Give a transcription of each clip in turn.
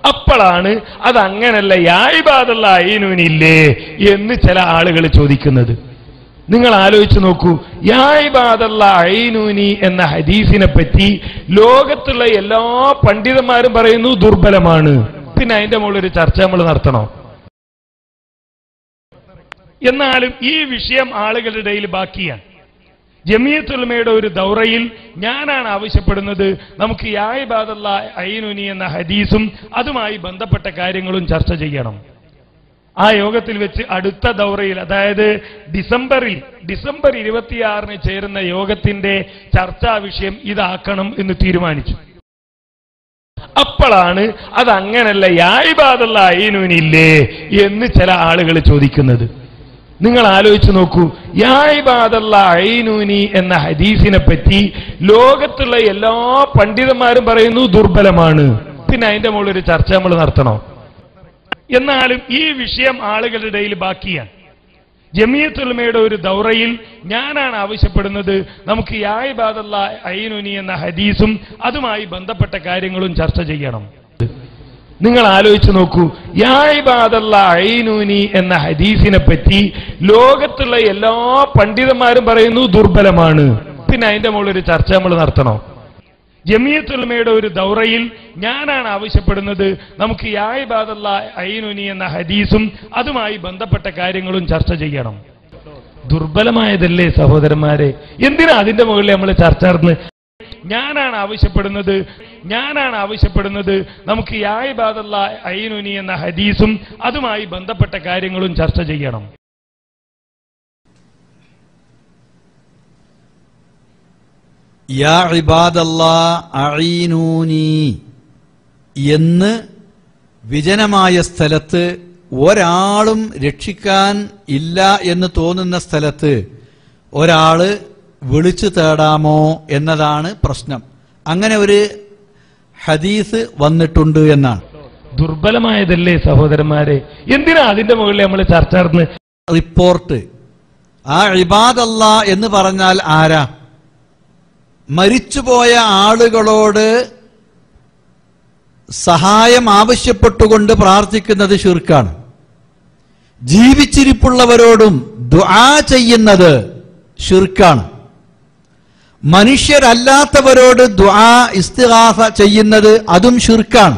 അപ്പോഴാണ് അത് അങ്ങനല്ല യായിബാദല്ല അയിനൂനില്ലേ എന്ന് ചില ആളുകൾ ചോദിക്കുന്നത് നിങ്ങൾ ആലോചിച്ച് നോക്കൂ യായിബാദല്ല അയിനൂനി എന്ന ഹദീസിനെ പറ്റി ലോകത്തുള്ള എല്ലാ പണ്ഡിതന്മാരും പറയുന്നു ദുർബലമാണ് പിന്നെ അതിന്റെ മുകളിൽ ഒരു ചർച്ച നമ്മൾ നടത്തണോ എന്നാലും ഈ വിഷയം ആളുകളുടെ ഇടയിൽ ബാക്കിയാണ് ജമിയത്തുൽമയുടെ ഒരു ദൗറയിൽ ഞാനാണ് ആവശ്യപ്പെടുന്നത് നമുക്ക് യായിബാദല്ല അയിനുനി എന്ന ഹദീസും അതുമായി ബന്ധപ്പെട്ട കാര്യങ്ങളും ചർച്ച ചെയ്യണം ആ യോഗത്തിൽ വെച്ച് അടുത്ത ദൗറയിൽ അതായത് ഡിസംബറിൽ ഡിസംബർ ഇരുപത്തിയാറിന് ചേരുന്ന യോഗത്തിന്റെ ചർച്ചാ വിഷയം ഇതാക്കണം എന്ന് തീരുമാനിച്ചു അപ്പോഴാണ് അത് അങ്ങനല്ല യായിബാദല്ല അയിനൂനില്ലേ എന്ന് ചില ആളുകൾ ചോദിക്കുന്നത് നിങ്ങൾ ആലോചിച്ച് നോക്കൂ യായിബാദല്ല അയിനൂനി എന്ന ഹദീസിനെ പറ്റി ലോകത്തുള്ള എല്ലാ പണ്ഡിതന്മാരും പറയുന്നു ദുർബലമാണ് പിന്നെ അതിന്റെ മുകളിൽ ഒരു ചർച്ച നമ്മൾ നടത്തണോ എന്നാലും ഈ വിഷയം ആളുകളുടെ ഇടയിൽ ബാക്കിയാണ് ജമിയത്തുൽമയുടെ ഒരു ദൗറയിൽ ഞാനാണ് ആവശ്യപ്പെടുന്നത് നമുക്ക് യായിബാദല്ല അയിനുനി എന്ന ഹദീസും അതുമായി ബന്ധപ്പെട്ട കാര്യങ്ങളും ചർച്ച ചെയ്യണം നിങ്ങൾ ആലോചിച്ച് നോക്കൂ യായിബാദല്ല അയിനൂനി എന്ന ഹദീസിനെ പറ്റി ലോകത്തുള്ള എല്ലാ പണ്ഡിതന്മാരും പറയുന്നു ദുർബലമാണ് പിന്നെ അതിന്റെ മുകളിൽ ഒരു ചർച്ച നമ്മൾ നടത്തണോ ജമിയത്തുൽമയുടെ ഒരു ദൗറയിൽ ഞാനാണ് ആവശ്യപ്പെടുന്നത് നമുക്ക് യായിബാദല്ല അയിനുനി എന്ന ഹദീസും അതുമായി ബന്ധപ്പെട്ട കാര്യങ്ങളും ചർച്ച ചെയ്യണം ദുർബലമായതല്ലേ സഹോദരന്മാരെ എന്തിനാ അതിന്റെ മുകളിൽ നമ്മൾ ചർച്ച നടന്ന് ഞാനാണ് ആവശ്യപ്പെടുന്നത് ഞാനാണ് ആവശ്യപ്പെടുന്നത് നമുക്ക് യായിബാദല്ല അയിനുനി എന്ന ഹദീസും അതുമായി ബന്ധപ്പെട്ട കാര്യങ്ങളും ചർച്ച ചെയ്യണം യാ ഇബാദല്ലാ അഈനൂനി എന്ന് വിജനമായ സ്ഥലത്ത് ഒരാളും രക്ഷിക്കാൻ ഇല്ല എന്ന് തോന്നുന്ന സ്ഥലത്ത് ഒരാള് വിളിച്ചു തേടാമോ എന്നതാണ് പ്രശ്നം അങ്ങനെ ഒരു ഹദീസ് വന്നിട്ടുണ്ട് എന്നാണ് ദുർബലമായതല്ലേ സഹോദരന്മാരെ എന്തിനാ അതിന്റെ മുകളിൽ നമ്മൾ ചർച്ച നടന്ന് റിപ്പോർട്ട് ആ ഇബാദല്ല എന്ന് പറഞ്ഞാൽ ആരാ മരിച്ചുപോയ ആളുകളോട് സഹായം ആവശ്യപ്പെട്ടുകൊണ്ട് പ്രാർത്ഥിക്കുന്നത് ഷിർക്കാണ് ജീവിച്ചിരിപ്പുള്ളവരോടും ദുആ ചെയ്യുന്നത് ഷിർക്കാണ് മനുഷ്യരല്ലാത്തവരോട് ദുആ ഇസ്തിഹാസ ചെയ്യുന്നത് അതും ഷിർക്കാണ്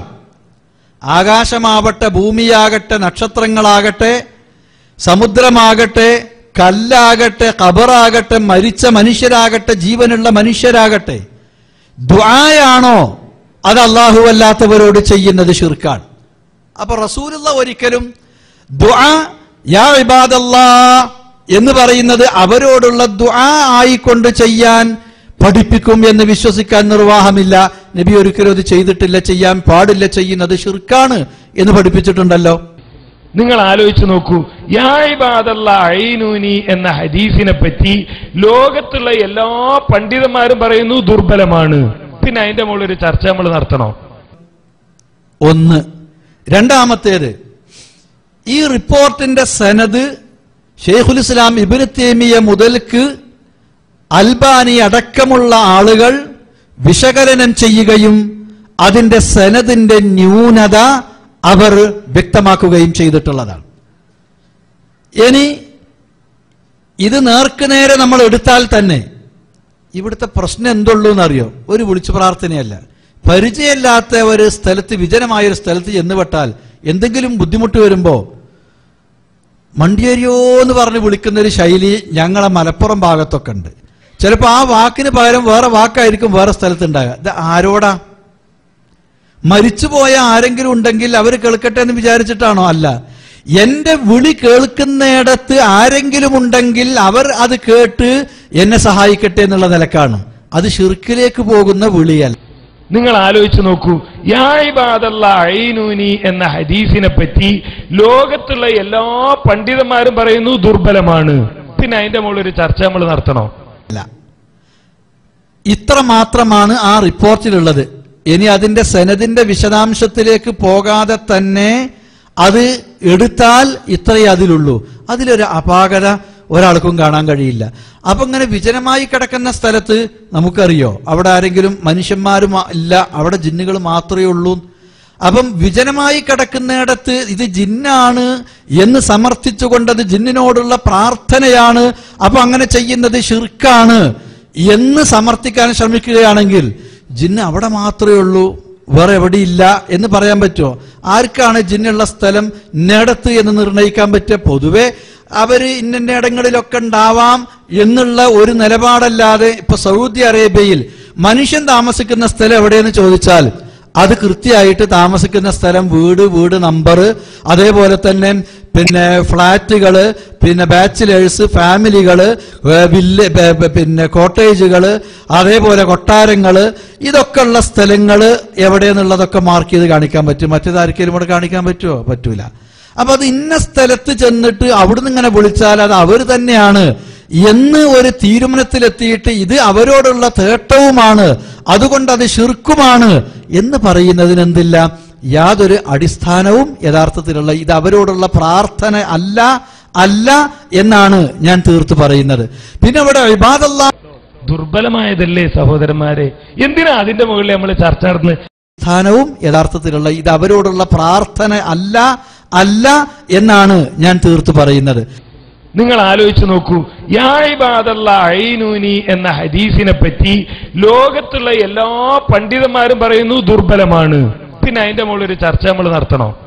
ആകാശമാവട്ടെ ഭൂമിയാകട്ടെ നക്ഷത്രങ്ങളാകട്ടെ സമുദ്രമാകട്ടെ കല്ലാകട്ടെ ഖബറാകട്ടെ മരിച്ച മനുഷ്യരാകട്ടെ ജീവനുള്ള മനുഷ്യരാകട്ടെ ദ്വായാണോ അത് അള്ളാഹു അല്ലാത്തവരോട് ചെയ്യുന്നത് ഷിർക്കാണ് അപ്പൊ റസൂലുള്ള ഒരിക്കലും ദുആ യാ ഇബാദല്ലാ എന്ന് പറയുന്നത് അവരോടുള്ള ദുആ ആയിക്കൊണ്ട് ചെയ്യാൻ പഠിപ്പിക്കും എന്ന് വിശ്വസിക്കാൻ നിർവാഹമില്ല നബി ഒരിക്കലും അത് ചെയ്തിട്ടില്ല ചെയ്യാൻ പാടില്ല ചെയ്യുന്നത് ഷിർക്കാണ് എന്ന് പഠിപ്പിച്ചിട്ടുണ്ടല്ലോ നിങ്ങൾ ആലോചിച്ച് നോക്കൂ യായിബാദല്ല അയിനൂനി എന്ന ഹദീസിനെ പറ്റി ലോകത്തുള്ള എല്ലാ പണ്ഡിതന്മാരും പറയുന്നു ദുർബലമാണ് പിന്നെ അതിന്റെ മുകളിൽ ഒരു ചർച്ച നമ്മൾ നടത്തണോ ഒന്ന് രണ്ടാമത്തേത് ഈ റിപ്പോർട്ടിന്റെ സനത് ഷെയ്ഖുൽ ഇസ്ലാം ഇബ്നു തേമിയ മുതൽക്ക് അൽബാനി അടക്കമുള്ള ആളുകൾ വിശകലനം ചെയ്യുകയും അതിന്റെ സനദിന്റെ ന്യൂനത അവർ വ്യക്തമാക്കുകയും ചെയ്തിട്ടുള്ളതാണ് ഇനി ഇത് നേർക്കുനേരെ നമ്മൾ എടുത്താൽ തന്നെ ഇവിടുത്തെ പ്രശ്നം എന്തുള്ളൂ എന്നറിയോ ഒരു വിളിച്ചു പ്രാർത്ഥനയല്ല പരിചയമില്ലാത്ത ഒരു സ്ഥലത്ത് വിജനമായ ഒരു സ്ഥലത്ത് ചെന്നുപെട്ടാൽ എന്തെങ്കിലും ബുദ്ധിമുട്ട് വരുമ്പോ മണ്ടിയരിയോ എന്ന് പറഞ്ഞ് വിളിക്കുന്ന ഒരു ശൈലി ഞങ്ങളെ മലപ്പുറം ഭാഗത്തൊക്കെ ഉണ്ട് ചിലപ്പോൾ ആ വാക്കിന് പകരം വേറെ വാക്കായിരിക്കും വേറെ സ്ഥലത്ത് ഉണ്ടാകുക ഇത് ആരോടാ മരിച്ചുപോയ ആരെങ്കിലും ഉണ്ടെങ്കിൽ അവർ കേൾക്കട്ടെ എന്ന് വിചാരിച്ചിട്ടാണോ അല്ല എന്റെ വിളി കേൾക്കുന്നിടത്ത് ആരെങ്കിലും ഉണ്ടെങ്കിൽ അവർ അത് കേട്ട് എന്നെ സഹായിക്കട്ടെ എന്നുള്ള നിലക്കാണ് അത് ഷിർക്കിലേക്ക് പോകുന്ന വിളിയല്ല നിങ്ങൾ ആലോചിച്ച് നോക്കൂ യായിബാദല്ല അയിനൂനി എന്ന ഹദീസിനെ പറ്റി ലോകത്തുള്ള എല്ലാ പണ്ഡിതന്മാരും പറയുന്നു ദുർബലമാണ് പിന്നെ അതിന്റെ മുകളിൽ ഒരു ചർച്ച നമ്മൾ നടത്തണോ അല്ല ഇത്ര മാത്രമാണ് ആ റിപ്പോർട്ടിലുള്ളത് ഇനി അതിന്റെ സനദിന്റെ വിശദാംശത്തിലേക്ക് പോകാതെ തന്നെ അത് എടുത്താൽ ഇത്രയേ അതിലുള്ളൂ അതിലൊരു അപാകത ഒരാൾക്കും കാണാൻ കഴിയില്ല അപ്പൊ ഇങ്ങനെ വിജനമായി കിടക്കുന്ന സ്ഥലത്ത് നമുക്കറിയോ അവിടെ ആരെങ്കിലും മനുഷ്യന്മാരും ഇല്ല അവിടെ ജിന്നുകൾ മാത്രമേ ഉള്ളൂ അപ്പം വിജനമായി കിടക്കുന്നിടത്ത് ഇത് ജിന്നാണ് എന്ന് സമർത്ഥിച്ചുകൊണ്ടത് ജിന്നിനോടുള്ള പ്രാർത്ഥനയാണ് അപ്പൊ അങ്ങനെ ചെയ്യുന്നത് ഷിർക്കാണ് എന്ന് സമർത്ഥിക്കാൻ ശ്രമിക്കുകയാണെങ്കിൽ ജിന്ന് അവിടെ മാത്രമേ ഉള്ളൂ വേറെ എവിടെയില്ല എന്ന് പറയാൻ പറ്റുമോ ആർക്കാണ് ജിന്നുള്ള സ്ഥലം ഇന്നടത്ത് എന്ന് നിർണ്ണയിക്കാൻ പറ്റുക പൊതുവെ അവര് ഇന്ന ഇടങ്ങളിലൊക്കെ ഉണ്ടാവാം എന്നുള്ള ഒരു നിലപാടല്ലാതെ ഇപ്പൊ സൗദി അറേബ്യയിൽ മനുഷ്യൻ താമസിക്കുന്ന സ്ഥലം എവിടെയെന്ന് ചോദിച്ചാൽ അത് കൃത്യമായിട്ട് താമസിക്കുന്ന സ്ഥലം വീട് വീട് നമ്പർ അതേപോലെ തന്നെ പിന്നെ ഫ്ളാറ്റുകള് പിന്നെ ബാച്ചിലേഴ്സ് ഫാമിലികള് ഏ, വില്ല ബ- ബ- പിന്നെ കോട്ടേജുകള് അതേപോലെ കൊട്ടാരങ്ങള് ഇതൊക്കെ ഉള്ള സ്ഥലങ്ങള് എവിടെയെന്നുള്ളതൊക്കെ മാർക്ക് ചെയ്ത് കാണിക്കാൻ പറ്റും മറ്റേതാർക്കെങ്കിലും കൂടെ കാണിക്കാൻ പറ്റുമോ പറ്റൂല അപ്പൊ അത് ഇന്ന സ്ഥലത്ത് ചെന്നിട്ട് അവിടുന്ന് ഇങ്ങനെ വിളിച്ചാൽ അത് അവർ തന്നെയാണ് എന്ന് ഒരു തീരുമാനത്തിലെത്തിയിട്ട് ഇത് അവരോടുള്ള തേട്ടവുമാണ് അതുകൊണ്ട് അത് ശിർക്കുമാണ് എന്ന് പറയുന്നതിന് എന്തില്ല യാതൊരു അടിസ്ഥാനവും യഥാർത്ഥത്തിലുള്ള ഇത് അവരോടുള്ള പ്രാർത്ഥന അല്ല അല്ല എന്നാണ് ഞാൻ തീർത്തു പറയുന്നത് പിന്നെ ഇവിടെ ഇബാദല്ല ദുർബലമായതല്ലേ സഹോദരന്മാരെ എന്തിനാ അതിന്റെ മുകളിൽ നമ്മൾ ചർച്ച നടന്ന് സ്ഥാനവും യഥാർത്ഥത്തിലുള്ള ഇത് അവരോടുള്ള പ്രാർത്ഥന അല്ല അല്ല എന്നാണ് ഞാൻ തീർത്തു പറയുന്നത് നിങ്ങൾ ആലോചിച്ച് നോക്കൂ യായിബാദല്ല ഐനൂനി എന്ന ഹദീസിനെ പറ്റി ലോകത്തുള്ള എല്ലാ പണ്ഡിതന്മാരും പറയുന്നു ദുർബലമാണ് പിന്നെ അതിന്റെ മുകളിൽ ഒരു ചർച്ച നമ്മൾ നടത്തണോ